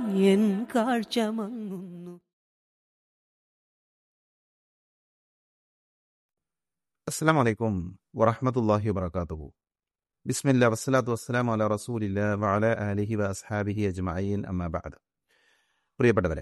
N കാഴ്ച മങ്ങുന്നു അസ്സാം വലൈക്കും വറഹമത്തല്ലാഹി വബർക്കാത്തുഹു ബിസ്മില്ല വസ്സലാത്തു വസ്സലാം അല റസൂലില്ല വഅല അലിഹി വ അസ്ഹാബിഹി അജ്മഈൻ അമ്മാ ബഅദ് പ്രിയപ്പെട്ടവരെ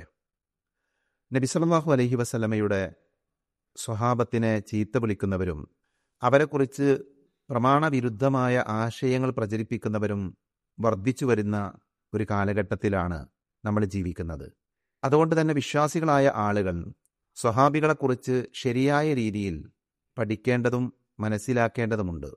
നബി സല്ലല്ലാഹു അലൈഹി വസല്ലമയുടെ സ്വഹാബത്തിനെ ചീത്ത വിളിക്കുന്നവരും അവരെക്കുറിച്ച് പ്രമാണവിരുദ്ധമായ ആശയങ്ങൾ പ്രചരിപ്പിക്കുന്നവരും വർദ്ധിച്ചു വരുന്ന ഒരു കാലഘട്ടത്തിലാണ് നമ്മൾ ജീവിക്കുന്നത് അതുകൊണ്ട് തന്നെ വിശ്വാസികളായ ആളുകൾ സ്വഹാബികളെക്കുറിച്ച് ശരിയായ രീതിയിൽ പഠിക്കേണ്ടതും മനസ്സിലാക്കേണ്ടതുമുണ്ട്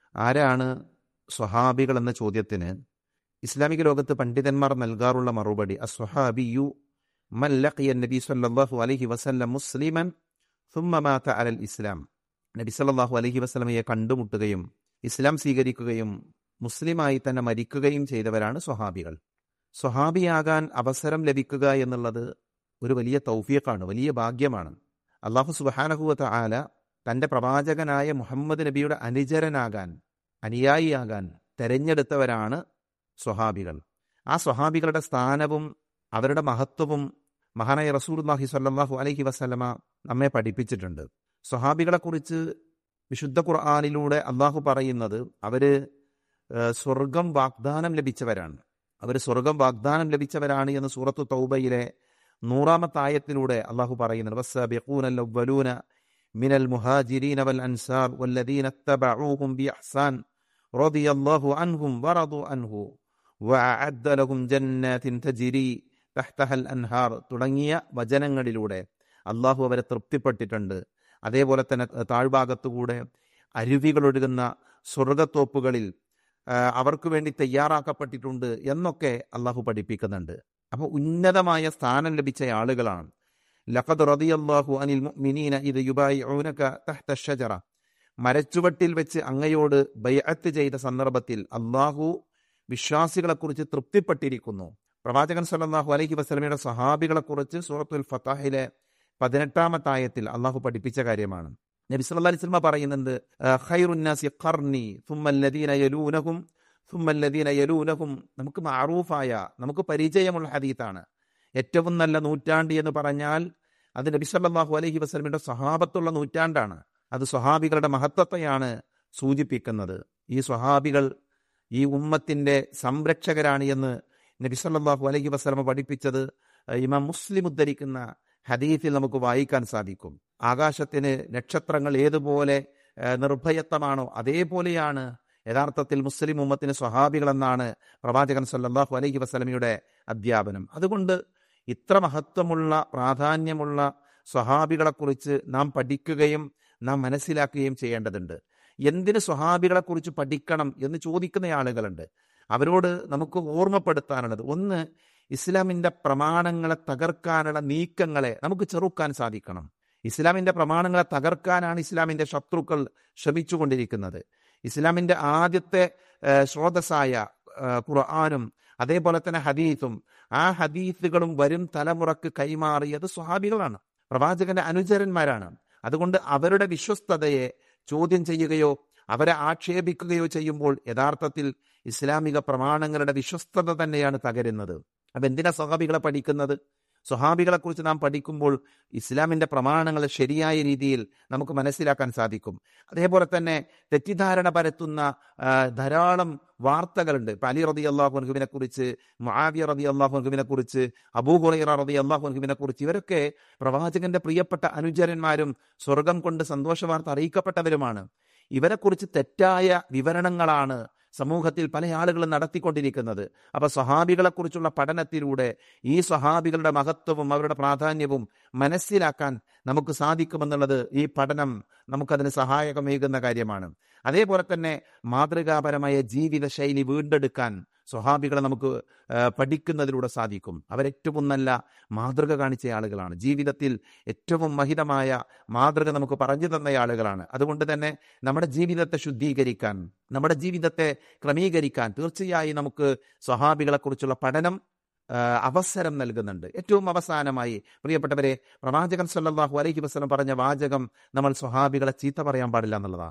ആരാണ് സ്വഹാബികൾ എന്ന ചോദ്യത്തിന് ഇസ്ലാമിക ലോകത്ത് പണ്ഡിതന്മാർ നൽകാറുള്ള മറുപടി അസ്വഹാബിയു മല്ലഖിയ നബി സല്ലല്ലാഹു അലൈഹി വസല്ലം മുസ്ലിമൻ ثم مات على ഇസ്ലാം നബി സല്ലല്ലാഹു അലൈഹി വസല്ലമയെ കണ്ടുമുട്ടുകയും ഇസ്ലാം സ്വീകരിക്കുകയും മുസ്ലിമായി തന്നെ മരിക്കുകയും ചെയ്തവരാണ് സ്വഹാബികൾ സ്വഹാബിയാകാൻ അവസരം ലഭിക്കുക എന്നുള്ളത് ഒരു വലിയ തൗഫീഖാണ് വലിയ ഭാഗ്യമാണ് അള്ളാഹു സുബഹാനഹുവത്ത ആല തന്റെ പ്രവാചകനായ മുഹമ്മദ് നബിയുടെ അനുചരനാകാൻ അനുയായിയാകാൻ തെരഞ്ഞെടുത്തവരാണ് സ്വഹാബികൾ ആ സ്വഹാബികളുടെ സ്ഥാനവും അവരുടെ മഹത്വവും മഹാനായ റസൂർല്ലാഹി സ്വല്ലല്ലാഹു അലൈഹി വസല്ലമ നമ്മെ പഠിപ്പിച്ചിട്ടുണ്ട് സ്വഹാബികളെക്കുറിച്ച് വിശുദ്ധ ഖുർആാനിലൂടെ അള്ളാഹു പറയുന്നത് അവര് ഏഹ്, സ്വർഗം വാഗ്ദാനം ലഭിച്ചവരാണ് അവർ സ്വർഗം വാഗ്ദാനം ലഭിച്ചവരാണ് എന്ന് സൂറത്തു തൗബയിലെ നൂറാമത്തെ ആയത്തിലൂടെ അള്ളാഹു പറയുന്നുണ്ട് വസ്സാബിഖൂനൽ അവ്വലൂന من المهاجرين والأنصار والذين اتبعوهم بإحسان رضي الله عنهم ورضوا عنه وأعد لهم جنات تجري تحتها الأنهار തുടങ്ങിയ വചനങ്ങളിലൂടെ അള്ളാഹു അവരെ തൃപ്തിപ്പെട്ടിട്ടുണ്ട് അതേപോലെ തന്നെ താഴ്ഭാഗത്തുകൂടെ അരുവികളൊഴുകുന്ന സ്വർഗത്തോപ്പുകളിൽ ആ, അവർക്ക് വേണ്ടി തയ്യാറാക്കപ്പെട്ടിട്ടുണ്ട് എന്നൊക്കെ അള്ളാഹു പഠിപ്പിക്കുന്നുണ്ട് അപ്പോൾ ഉന്നതമായ സ്ഥാനം ലഭിച്ച ആളുകളാണ് ലഖദ് റളിയല്ലാഹു അനിൽ മുഅ്മിനീന ഇത് യുബായിഊനക തഹ്ത ഷജറ മരച്ചുവട്ടിൽ വെച്ച് അങ്ങയോട് ബൈഅത്ത് ചെയ്ത സന്ദർഭത്തിൽ അള്ളാഹു വിശ്വാസികളെക്കുറിച്ച് തൃപ്തിപ്പെട്ടിരിക്കുന്നു പ്രവാചകൻ സല്ലല്ലാഹു അലൈഹി വസല്ലമയുടെ സഹാബികളെക്കുറിച്ച് സൂറത്തുൽ ഫത്താഹിലെ പതിനെട്ടാമത്തെ ആയത്തിൽ അള്ളാഹു പഠിപ്പിച്ച കാര്യമാണ് നബി സല്ലല്ലാഹു അലൈഹി വസല്ലമ പറയുന്നുണ്ട് ഖൈറുന്നാസി ഖർനി സുമ്മല്ലദീന യലൂനഹും സുമ്മല്ലദീന യലൂനഹും നമുക്ക് മാറൂഫായ നമുക്ക് പരിചയമുള്ള ഹദീത്താണ് ഏറ്റവും നല്ല നൂറ്റാണ്ട് എന്ന് പറഞ്ഞാൽ അത് നബി സല്ലല്ലാഹു അലൈഹി വസല്ലമയുടെ സ്വഹാബത്തുള്ള നൂറ്റാണ്ടാണ് അത് സ്വഹാബികളുടെ മഹത്വത്തെയാണ് സൂചിപ്പിക്കുന്നത് ഈ സ്വഹാബികൾ ഈ ഉമ്മത്തിന്റെ സംരക്ഷകരാണ് എന്ന് നബി സല്ലല്ലാഹു അലൈഹി വസല്ലമ പഠിപ്പിച്ചത് അഹ് ഇമാം മുസ്ലിം ഉദ്ധരിക്കുന്ന ഹദീസിൽ നമുക്ക് വായിക്കാൻ സാധിക്കും ആകാശത്തിന് നക്ഷത്രങ്ങൾ ഏതുപോലെ അഹ് നിർഭയത്വമാണോ അതേപോലെയാണ് യഥാർത്ഥത്തിൽ മുസ്ലിം ഉമ്മത്തിന് സ്വഹാബികൾ എന്നാണ് പ്രവാചകൻ സല്ലല്ലാഹു അലൈഹി വസല്ലമയുടെ അധ്യാപനം അതുകൊണ്ട് ഇത്ര മഹത്വമുള്ള പ്രാധാന്യമുള്ള സ്വഹാബികളെക്കുറിച്ച് നാം പഠിക്കുകയും നാം മനസ്സിലാക്കുകയും ചെയ്യേണ്ടതുണ്ട് എന്തിന് സ്വഹാബികളെക്കുറിച്ച് പഠിക്കണം എന്ന് ചോദിക്കുന്ന ആളുകളുണ്ട് അവരോട് നമുക്ക് ഓർമ്മപ്പെടുത്താനുള്ളത് ഒന്ന് ഇസ്ലാമിന്റെ പ്രമാണങ്ങളെ തകർക്കാനുള്ള നീക്കങ്ങളെ നമുക്ക് ചെറുക്കാൻ സാധിക്കണം ഇസ്ലാമിന്റെ പ്രമാണങ്ങളെ തകർക്കാനാണ് ഇസ്ലാമിന്റെ ശത്രുക്കൾ ശ്രമിച്ചുകൊണ്ടിരിക്കുന്നത് ഇസ്ലാമിന്റെ ആദ്യത്തെ ഏഹ്, സ്രോതസ്സായ ഏഹ്, ഖുർആാനും അതേപോലെ തന്നെ ഹദീസും ആ ഹദീസുകളും വരും തലമുറക്ക് കൈമാറിയത് സ്വഹാബികളാണ് പ്രവാചകന്റെ അനുചരന്മാരാണ് അതുകൊണ്ട് അവരുടെ വിശ്വസ്തതയെ ചോദ്യം ചെയ്യുകയോ അവരെ ആക്ഷേപിക്കുകയോ ചെയ്യുമ്പോൾ യഥാർത്ഥത്തിൽ ഇസ്ലാമിക പ്രമാണങ്ങളുടെ വിശ്വസ്തത തന്നെയാണ് തകരുന്നത് അപ്പൊ എന്തിനാ സ്വഹാബികളെ പഠിക്കുന്നത് സ്വഹാബികളെ കുറിച്ച് നാം പഠിക്കുമ്പോൾ ഇസ്ലാമിന്റെ പ്രമാണങ്ങൾ ശരിയായ രീതിയിൽ നമുക്ക് മനസ്സിലാക്കാൻ സാധിക്കും അതേപോലെ തന്നെ തെറ്റിദ്ധാരണ പരത്തുന്ന ആ, ധാരാളം വാർത്തകളുണ്ട് ഇപ്പൊ അലി റതി അള്ളാഹുൻഹുവിനെ കുറിച്ച് മുആവിയ റതി അള്ളാഹുൻഹുവിനെ കുറിച്ച് അബൂ ഹുറൈറ റതി അള്ളാഹുൻഹുവിനെ കുറിച്ച് ഇവരൊക്കെ പ്രവാചകന്റെ പ്രിയപ്പെട്ട അനുചരന്മാരും സ്വർഗം കൊണ്ട് സന്തോഷ വാർത്ത അറിയിക്കപ്പെട്ടവരുമാണ് ഇവരെക്കുറിച്ച് തെറ്റായ വിവരണങ്ങളാണ് സമൂഹത്തിൽ പല ആളുകളും നടത്തിക്കൊണ്ടിരിക്കുന്നത് അപ്പൊ സ്വഹാബികളെ കുറിച്ചുള്ള പഠനത്തിലൂടെ ഈ സ്വഹാബികളുടെ മഹത്വവും അവരുടെ പ്രാധാന്യവും മനസ്സിലാക്കാൻ നമുക്ക് സാധിക്കുമെന്നുള്ളത് ഈ പഠനം നമുക്കതിന് സഹായകമേകുന്ന കാര്യമാണ് അതേപോലെ തന്നെ മാതൃകാപരമായ ജീവിത ശൈലി വീണ്ടെടുക്കാൻ സ്വഹാബികളെ നമുക്ക് ആ, പഠിക്കുന്നതിലൂടെ സാധിക്കും അവരേറ്റവും നല്ല മാതൃക കാണിച്ച ആളുകളാണ് ജീവിതത്തിൽ ഏറ്റവും മഹിതമായ മാതൃക നമുക്ക് പറഞ്ഞു തന്ന ആളുകളാണ് അതുകൊണ്ട് തന്നെ നമ്മുടെ ജീവിതത്തെ ശുദ്ധീകരിക്കാൻ നമ്മുടെ ജീവിതത്തെ ക്രമീകരിക്കാൻ തീർച്ചയായും നമുക്ക് സ്വഹാബികളെ കുറിച്ചുള്ള പഠനം ആ, അവസരം നൽകുന്നുണ്ട് ഏറ്റവും അവസാനമായി പ്രിയപ്പെട്ടവരെ പ്രവാചകൻ സല്ലല്ലാഹു അലൈഹി വസല്ലം പറഞ്ഞ വാചകം നമ്മൾ സ്വഹാബികളെ ചീത്ത പറയാൻ പാടില്ല എന്നുള്ളതാണ്